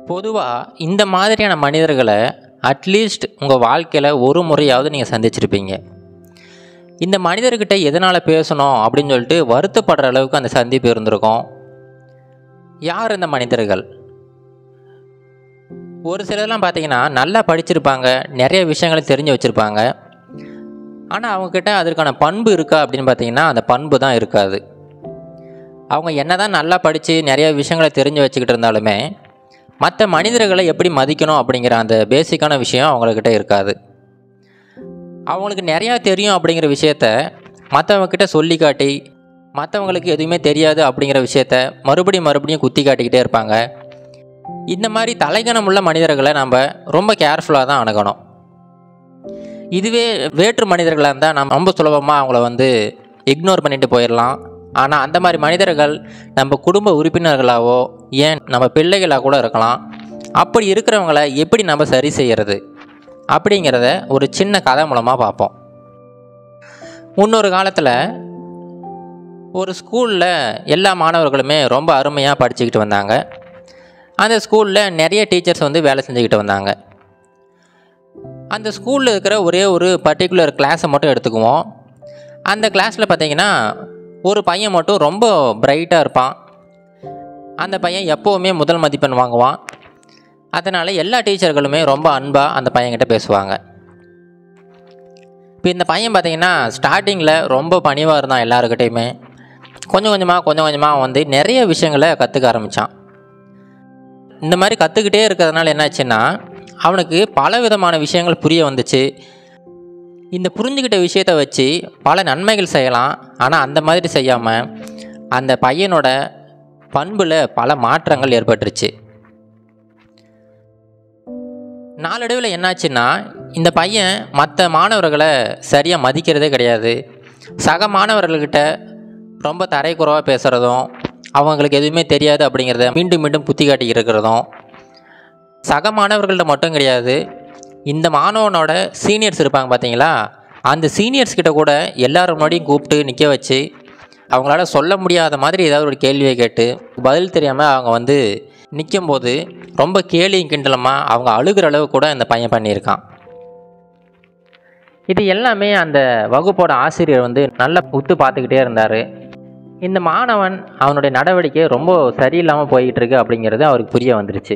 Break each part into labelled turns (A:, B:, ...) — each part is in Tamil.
A: பொதுவாக இந்த மாதிரியான மனிதர்களை அட்லீஸ்ட் உங்கள் வாழ்க்கையில் ஒரு முறையாவது நீங்கள் சந்திச்சிருப்பீங்க இந்த மனிதர்கிட்ட எதனால் பேசணும் அப்படின்னு சொல்லிட்டு வருத்தப்படுற அளவுக்கு அந்த சந்திப்பு இருந்திருக்கும் யார் இந்த மனிதர்கள் ஒரு சிலர்லாம் பார்த்தீங்கன்னா நல்லா படிச்சிருப்பாங்க நிறைய விஷயங்களை தெரிஞ்சு வச்சுருப்பாங்க ஆனால் அவங்கக்கிட்ட அதற்கான பண்பு இருக்கா அப்படின்னு பார்த்தீங்கன்னா அந்த பண்பு தான் இருக்காது அவங்க என்ன தான் நல்லா படித்து நிறைய விஷயங்களை தெரிஞ்சு வச்சுக்கிட்டு இருந்தாலுமே மற்ற மனிதர்களை எப்படி மதிக்கணும் அப்படிங்கிற அந்த பேசிக்கான விஷயம் அவங்கக்கிட்ட இருக்காது அவங்களுக்கு நிறையா தெரியும் அப்படிங்கிற விஷயத்த மற்றவங்கக்கிட்ட சொல்லி காட்டி மற்றவங்களுக்கு எதுவுமே தெரியாது அப்படிங்கிற விஷயத்த மறுபடியும் மறுபடியும் குத்தி காட்டிக்கிட்டே இருப்பாங்க இந்த மாதிரி தலைகணம் உள்ள மனிதர்களை நம்ம ரொம்ப கேர்ஃபுல்லாக தான் அணுகணும் இதுவே வேற்று மனிதர்களாக இருந்தால் நம்ம ரொம்ப சுலபமாக அவங்கள வந்து இக்னோர் பண்ணிட்டு போயிடலாம் ஆனால் அந்த மாதிரி மனிதர்கள் நம்ம குடும்ப உறுப்பினர்களாவோ ஏன் நம்ம பிள்ளைகளாக கூட இருக்கலாம் அப்படி இருக்கிறவங்கள எப்படி நம்ம சரி செய்கிறது அப்படிங்கிறத ஒரு சின்ன கதை மூலமாக பார்ப்போம் முன்னொரு காலத்தில் ஒரு ஸ்கூலில் எல்லா மாணவர்களுமே ரொம்ப அருமையாக படிச்சுக்கிட்டு வந்தாங்க அந்த ஸ்கூலில் நிறைய டீச்சர்ஸ் வந்து வேலை செஞ்சுக்கிட்டு வந்தாங்க அந்த ஸ்கூலில் இருக்கிற ஒரே ஒரு பர்டிகுலர் கிளாஸை மட்டும் எடுத்துக்குவோம் அந்த கிளாஸில் பார்த்தீங்கன்னா ஒரு பையன் மட்டும் ரொம்ப பிரைட்டாக இருப்பான் அந்த பையன் எப்போவுமே முதல் மதிப்பெண் வாங்குவான் அதனால் எல்லா டீச்சர்களுமே ரொம்ப அன்பாக அந்த பையன்கிட்ட பேசுவாங்க இப்போ இந்த பையன் பார்த்தீங்கன்னா ஸ்டார்டிங்கில் ரொம்ப பணிவாக இருந்தான் எல்லாருக்கிட்டேயுமே கொஞ்சம் கொஞ்சமாக கொஞ்சம் கொஞ்சமாக வந்து நிறைய விஷயங்களை கற்றுக்க ஆரம்பித்தான் இந்த மாதிரி கற்றுக்கிட்டே இருக்கிறதுனால என்னாச்சுன்னா அவனுக்கு பல விதமான விஷயங்கள் புரிய வந்துச்சு இந்த புரிஞ்சுக்கிட்ட விஷயத்தை வச்சு பல நன்மைகள் செய்யலாம் ஆனால் அந்த மாதிரி செய்யாமல் அந்த பையனோட பண்பில் பல மாற்றங்கள் ஏற்பட்டுருச்சு நாளடைவில் என்னாச்சுன்னா இந்த பையன் மற்ற மாணவர்களை சரியாக மதிக்கிறதே கிடையாது சக மாணவர்கள்கிட்ட ரொம்ப தரைக்குறவாக பேசுகிறதும் அவங்களுக்கு எதுவுமே தெரியாது அப்படிங்கிறத மீண்டும் மீண்டும் புத்தி காட்டி இருக்கிறதும் சக மாணவர்கள்ட்ட மட்டும் கிடையாது இந்த மாணவனோட சீனியர்ஸ் இருப்பாங்க பார்த்தீங்களா அந்த சீனியர்ஸ் கிட்ட கூட எல்லாரும் முன்னாடியும் கூப்பிட்டு நிற்க வச்சு அவங்களால சொல்ல முடியாத மாதிரி ஏதாவது ஒரு கேள்வியை கேட்டு பதில் தெரியாமல் அவங்க வந்து நிற்கும்போது ரொம்ப கேலியும் கிண்டலமாக அவங்க அழுகிற அளவு கூட இந்த பையன் பண்ணியிருக்கான் இது எல்லாமே அந்த வகுப்போட ஆசிரியர் வந்து நல்லா உத்து பார்த்துக்கிட்டே இருந்தார் இந்த மாணவன் அவனுடைய நடவடிக்கை ரொம்ப சரியில்லாமல் போய்கிட்டு இருக்கு அப்படிங்கிறது அவருக்கு புரிய வந்துருச்சு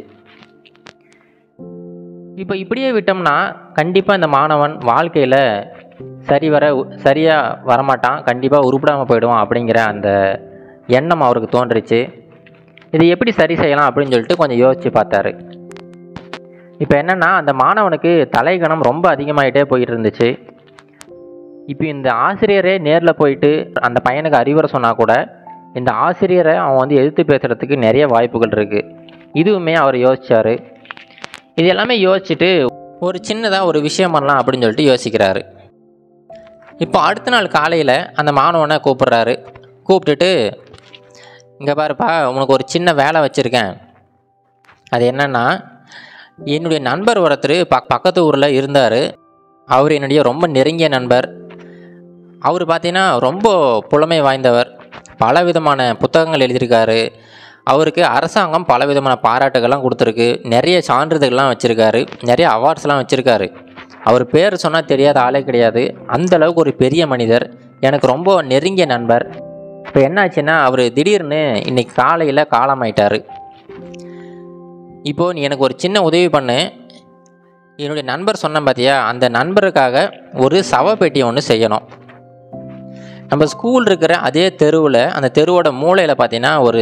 A: இப்போ இப்படியே விட்டோம்னா கண்டிப்பாக இந்த மாணவன் வாழ்க்கையில் சரி வர சரியாக வரமாட்டான் கண்டிப்பாக உருப்படாமல் போயிடுவான் அப்படிங்கிற அந்த எண்ணம் அவருக்கு தோன்றுச்சு இது எப்படி சரி செய்யலாம் அப்படின்னு சொல்லிட்டு கொஞ்சம் யோசித்து பார்த்தாரு இப்போ என்னென்னா அந்த மாணவனுக்கு தலைகணம் ரொம்ப அதிகமாகிட்டே போயிட்டு இருந்துச்சு இப்போ இந்த ஆசிரியரே நேரில் போயிட்டு அந்த பையனுக்கு அறிவுரை சொன்னால் கூட இந்த ஆசிரியரை அவன் வந்து எதிர்த்து பேசுகிறதுக்கு நிறைய வாய்ப்புகள் இருக்குது இதுவுமே அவர் யோசிச்சார் இது எல்லாமே யோசிச்சுட்டு ஒரு சின்னதாக ஒரு விஷயம் பண்ணலாம் அப்படின்னு சொல்லிட்டு யோசிக்கிறாரு இப்போ அடுத்த நாள் காலையில் அந்த மாணவனை கூப்பிட்றாரு கூப்பிட்டுட்டு இங்கே பாருப்பா உனக்கு ஒரு சின்ன வேலை வச்சுருக்கேன் அது என்னென்னா என்னுடைய நண்பர் ஒருத்தர் பக் பக்கத்து ஊரில் இருந்தார் அவர் என்னுடைய ரொம்ப நெருங்கிய நண்பர் அவர் பார்த்தீங்கன்னா ரொம்ப புலமை வாய்ந்தவர் பல விதமான புத்தகங்கள் எழுதியிருக்காரு அவருக்கு அரசாங்கம் பல விதமான பாராட்டுகள்லாம் கொடுத்துருக்கு நிறைய சான்றிதழ்லாம் வச்சுருக்காரு நிறைய அவார்ட்ஸ்லாம் வச்சுருக்காரு அவர் பேர் சொன்னால் தெரியாத ஆளே கிடையாது அந்த அளவுக்கு ஒரு பெரிய மனிதர் எனக்கு ரொம்ப நெருங்கிய நண்பர் இப்போ என்னாச்சுன்னா அவர் திடீர்னு இன்னைக்கு காலையில் காலமாயிட்டார் இப்போது நீ எனக்கு ஒரு சின்ன உதவி பண்ணு என்னுடைய நண்பர் சொன்ன பார்த்தியா அந்த நண்பருக்காக ஒரு சவப்பெட்டி ஒன்று செய்யணும் நம்ம ஸ்கூல் இருக்கிற அதே தெருவில் அந்த தெருவோட மூலையில் பார்த்தீங்கன்னா ஒரு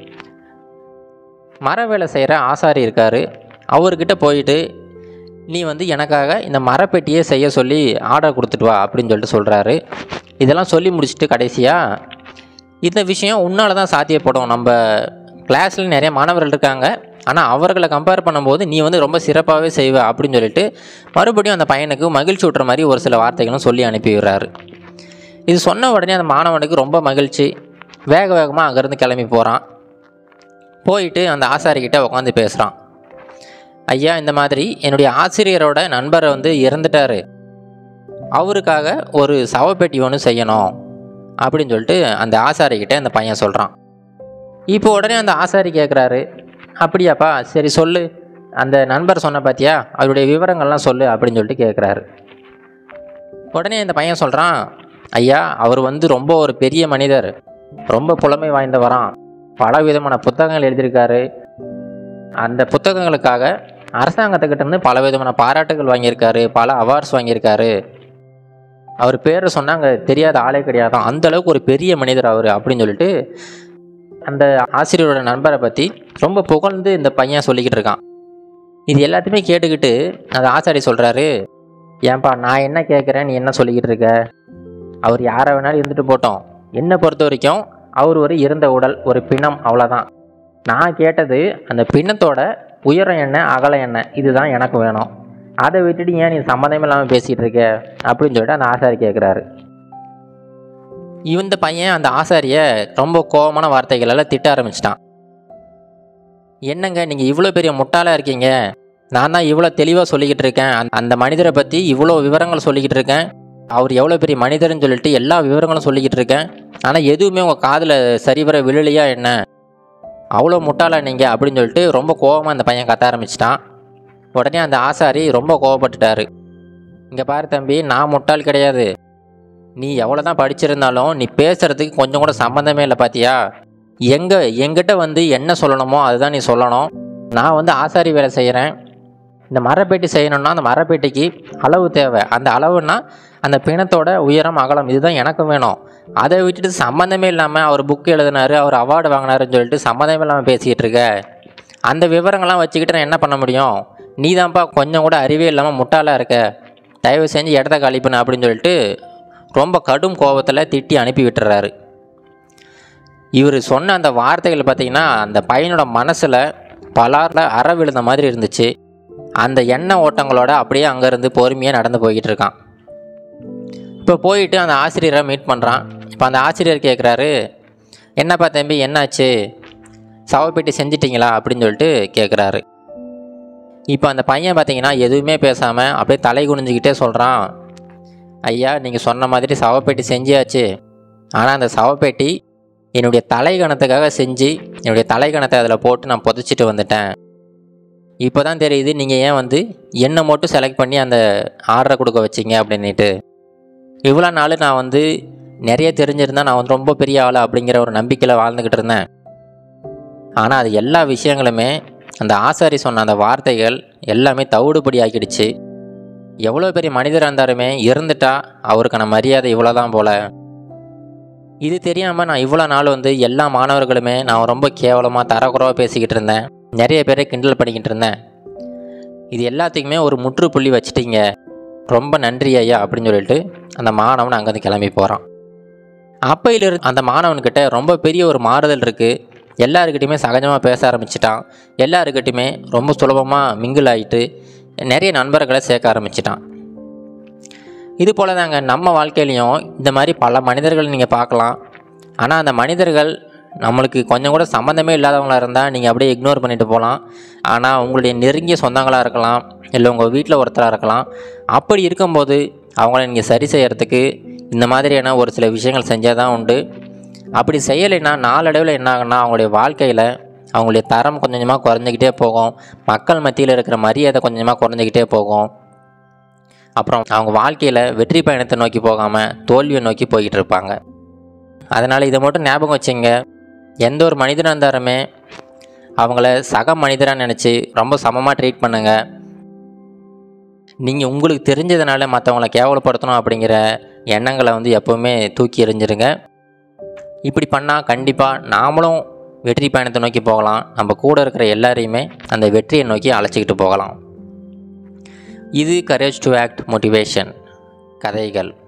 A: மர வேலை செய்கிற ஆசாரி இருக்கார் அவர்கிட்ட போயிட்டு நீ வந்து எனக்காக இந்த மரப்பெட்டியே செய்ய சொல்லி ஆர்டர் கொடுத்துட்டு வா அப்படின்னு சொல்லிட்டு சொல்கிறாரு இதெல்லாம் சொல்லி முடிச்சுட்டு கடைசியாக இந்த விஷயம் உன்னால தான் சாத்தியப்படும் நம்ம கிளாஸில் நிறைய மாணவர்கள் இருக்காங்க ஆனால் அவர்களை கம்பேர் பண்ணும்போது நீ வந்து ரொம்ப சிறப்பாகவே செய்வ அப்படின்னு சொல்லிட்டு மறுபடியும் அந்த பையனுக்கு மகிழ்ச்சி விட்ற மாதிரி ஒரு சில வார்த்தைகளும் சொல்லி அனுப்பி விடுறாரு இது சொன்ன உடனே அந்த மாணவனுக்கு ரொம்ப மகிழ்ச்சி வேக வேகமாக அங்கேருந்து கிளம்பி போகிறான் போயிட்டு அந்த ஆசாரிக்கிட்ட உட்காந்து பேசுகிறான் ஐயா இந்த மாதிரி என்னுடைய ஆசிரியரோட நண்பரை வந்து இறந்துட்டார் அவருக்காக ஒரு சவப்பெட்டி ஒன்று செய்யணும் அப்படின்னு சொல்லிட்டு அந்த ஆசாரிக்கிட்ட அந்த பையன் சொல்கிறான் இப்போ உடனே அந்த ஆசாரி கேட்குறாரு அப்படியாப்பா சரி சொல்லு அந்த நண்பர் சொன்ன பார்த்தியா அவருடைய விவரங்கள்லாம் சொல்லு அப்படின்னு சொல்லிட்டு கேட்குறாரு உடனே இந்த பையன் சொல்கிறான் ஐயா அவர் வந்து ரொம்ப ஒரு பெரிய மனிதர் ரொம்ப புலமை வாய்ந்தவராம் பல விதமான புத்தகங்கள் எழுதியிருக்காரு அந்த புத்தகங்களுக்காக அரசாங்கத்துக்கிட்ட இருந்து பல விதமான பாராட்டுகள் வாங்கியிருக்காரு பல அவார்ட்ஸ் வாங்கியிருக்காரு அவர் பேரை சொன்னாங்க தெரியாத ஆளே கிடையாதான் அந்த அளவுக்கு ஒரு பெரிய மனிதர் அவர் அப்படின்னு சொல்லிட்டு அந்த ஆசிரியரோட நண்பரை பற்றி ரொம்ப புகழ்ந்து இந்த பையன் சொல்லிக்கிட்டு இருக்கான் இது எல்லாத்தையுமே கேட்டுக்கிட்டு அந்த ஆசாரி சொல்கிறாரு ஏன்பா நான் என்ன கேட்குறேன் நீ என்ன சொல்லிக்கிட்டு இருக்க அவர் யாரை வேணாலும் இருந்துட்டு போட்டோம் என்னை பொறுத்த வரைக்கும் அவர் ஒரு இறந்த உடல் ஒரு பிணம் அவ்வளோதான் நான் கேட்டது அந்த பிணத்தோட உயரம் என்ன அகலம் என்ன இதுதான் எனக்கு வேணும் அதை விட்டுட்டு ஏன் நீ சம்மந்தம் இல்லாமல் பேசிகிட்டு இருக்க அப்படின்னு சொல்லிட்டு அந்த ஆசாரி கேட்குறாரு இந்த பையன் அந்த ஆசாரியை ரொம்ப கோபமான வார்த்தைகளால் திட்ட ஆரம்பிச்சிட்டான் என்னங்க நீங்கள் இவ்வளோ பெரிய முட்டாளாக இருக்கீங்க நான் தான் இவ்வளோ தெளிவாக சொல்லிக்கிட்டு இருக்கேன் அந்த- அந்த மனிதரை பற்றி இவ்வளோ விவரங்கள் சொல்லிக்கிட்டு இருக்கேன் அவர் எவ்வளோ பெரிய மனிதர்னு சொல்லிட்டு எல்லா விவரங்களும் சொல்லிக்கிட்டு இருக்கேன் ஆனால் எதுவுமே உங்கள் காதில் சரிவர விழலையா என்ன அவ்வளோ முட்டாளா நீங்கள் அப்படின்னு சொல்லிட்டு ரொம்ப கோவமாக அந்த பையன் கத்த ஆரம்பிச்சிட்டான் உடனே அந்த ஆசாரி ரொம்ப கோவப்பட்டுட்டாரு இங்கே பாரு தம்பி நான் முட்டாள் கிடையாது நீ எவ்வளோ தான் படிச்சிருந்தாலும் நீ பேசுகிறதுக்கு கொஞ்சம் கூட சம்மந்தமே இல்லை பாத்தியா எங்கே எங்கிட்ட வந்து என்ன சொல்லணுமோ அதுதான் நீ சொல்லணும் நான் வந்து ஆசாரி வேலை செய்கிறேன் இந்த மரப்பேட்டி செய்யணும்னா அந்த மரப்பேட்டிக்கு அளவு தேவை அந்த அளவுன்னா அந்த பிணத்தோட உயரம் அகலம் இதுதான் எனக்கு வேணும் அதை விட்டுட்டு சம்மந்தமே இல்லாமல் அவர் புக் எழுதினாரு அவர் அவார்டு வாங்கினாருன்னு சொல்லிட்டு சம்மந்தமே இல்லாமல் பேசிக்கிட்டு இருக்க அந்த விவரங்கள்லாம் வச்சுக்கிட்டு நான் என்ன பண்ண முடியும் நீ தான்ப்பா கொஞ்சம் கூட அறிவே இல்லாமல் முட்டாளாக இருக்க தயவு செஞ்சு இடத்த கழிப்புன அப்படின்னு சொல்லிட்டு ரொம்ப கடும் கோபத்தில் திட்டி அனுப்பி விட்டுறாரு இவர் சொன்ன அந்த வார்த்தைகள் பார்த்தீங்கன்னா அந்த பையனோட மனசில் பலாரில் அற விழுந்த மாதிரி இருந்துச்சு அந்த எண்ணெய் ஓட்டங்களோட அப்படியே அங்கேருந்து பொறுமையாக நடந்து போய்கிட்டு இருக்கான் இப்போ போயிட்டு அந்த ஆசிரியரை மீட் பண்ணுறான் இப்போ அந்த ஆசிரியர் கேட்குறாரு என்னப்பா தம்பி என்னாச்சு சவப்பேட்டி செஞ்சிட்டிங்களா அப்படின்னு சொல்லிட்டு கேட்குறாரு இப்போ அந்த பையன் பார்த்தீங்கன்னா எதுவுமே பேசாமல் அப்படியே தலை குனிஞ்சிக்கிட்டே சொல்கிறான் ஐயா நீங்கள் சொன்ன மாதிரி சவப்பேட்டி செஞ்சியாச்சு ஆனால் அந்த சவப்பேட்டி என்னுடைய தலைகணத்துக்காக செஞ்சு என்னுடைய தலைகணத்தை அதில் போட்டு நான் புதைச்சிட்டு வந்துட்டேன் இப்போ தான் தெரியுது நீங்கள் ஏன் வந்து என்னை மட்டும் செலக்ட் பண்ணி அந்த ஆர்டரை கொடுக்க வச்சீங்க அப்படின்ட்டு இவ்வளோ நாள் நான் வந்து நிறைய தெரிஞ்சிருந்தா நான் வந்து ரொம்ப பெரிய ஆள் அப்படிங்கிற ஒரு நம்பிக்கையில் வாழ்ந்துக்கிட்டு இருந்தேன் ஆனால் அது எல்லா விஷயங்களுமே அந்த ஆசாரி சொன்ன அந்த வார்த்தைகள் எல்லாமே தவிடுபடி ஆக்கிடுச்சு எவ்வளோ பெரிய மனிதராக இருந்தாலுமே இருந்துட்டா அவருக்கான மரியாதை இவ்வளோதான் போல இது தெரியாமல் நான் இவ்வளோ நாள் வந்து எல்லா மாணவர்களுமே நான் ரொம்ப கேவலமாக தரக்குறவாக பேசிக்கிட்டு இருந்தேன் நிறைய பேரை கிண்டல் பண்ணிக்கிட்டு இருந்தேன் இது எல்லாத்துக்குமே ஒரு முற்றுப்புள்ளி வச்சிட்டீங்க ரொம்ப நன்றி ஐயா அப்படின்னு சொல்லிட்டு அந்த மாணவன் அங்கேருந்து கிளம்பி போகிறான் அப்பையிலிருந்து அந்த மாணவன்கிட்ட ரொம்ப பெரிய ஒரு மாறுதல் இருக்குது எல்லாருக்கிட்டையுமே சகஜமாக பேச ஆரம்பிச்சிட்டான் எல்லாருக்கிட்டையுமே ரொம்ப சுலபமாக மிங்கிள் ஆகிட்டு நிறைய நண்பர்களை சேர்க்க ஆரம்பிச்சிட்டான் இது போல தாங்க நம்ம வாழ்க்கையிலையும் இந்த மாதிரி பல மனிதர்கள் நீங்கள் பார்க்கலாம் ஆனால் அந்த மனிதர்கள் நம்மளுக்கு கொஞ்சம் கூட சம்மந்தமே இல்லாதவங்களா இருந்தால் நீங்கள் அப்படியே இக்னோர் பண்ணிட்டு போகலாம் ஆனால் உங்களுடைய நெருங்கிய சொந்தங்களாக இருக்கலாம் இல்லை உங்கள் வீட்டில் ஒருத்தராக இருக்கலாம் அப்படி இருக்கும்போது அவங்கள நீங்கள் சரி செய்யறதுக்கு இந்த மாதிரியான ஒரு சில விஷயங்கள் செஞ்சால் தான் உண்டு அப்படி செய்யலைன்னா நாளடைவில் என்ன ஆகும்னா அவங்களுடைய வாழ்க்கையில் அவங்களுடைய தரம் கொஞ்சம் கொஞ்சமாக குறைஞ்சிக்கிட்டே போகும் மக்கள் மத்தியில் இருக்கிற மரியாதை கொஞ்சம் கொஞ்சமாக குறைஞ்சிக்கிட்டே போகும் அப்புறம் அவங்க வாழ்க்கையில் வெற்றி பயணத்தை நோக்கி போகாமல் தோல்வியை நோக்கி போய்கிட்டு இருப்பாங்க அதனால் இதை மட்டும் ஞாபகம் வச்சுங்க எந்த ஒரு மனிதனாக இருந்தாலுமே அவங்கள சக மனிதராக நினச்சி ரொம்ப சமமாக ட்ரீட் பண்ணுங்கள் நீங்கள் உங்களுக்கு தெரிஞ்சதுனால மற்றவங்கள கேவலப்படுத்தணும் அப்படிங்கிற எண்ணங்களை வந்து எப்போவுமே தூக்கி எறிஞ்சிருங்க இப்படி பண்ணால் கண்டிப்பாக நாமளும் வெற்றி பயணத்தை நோக்கி போகலாம் நம்ம கூட இருக்கிற எல்லாரையுமே அந்த வெற்றியை நோக்கி அழைச்சிக்கிட்டு போகலாம் இது கரேஜ் டு ஆக்ட் மோட்டிவேஷன் கதைகள்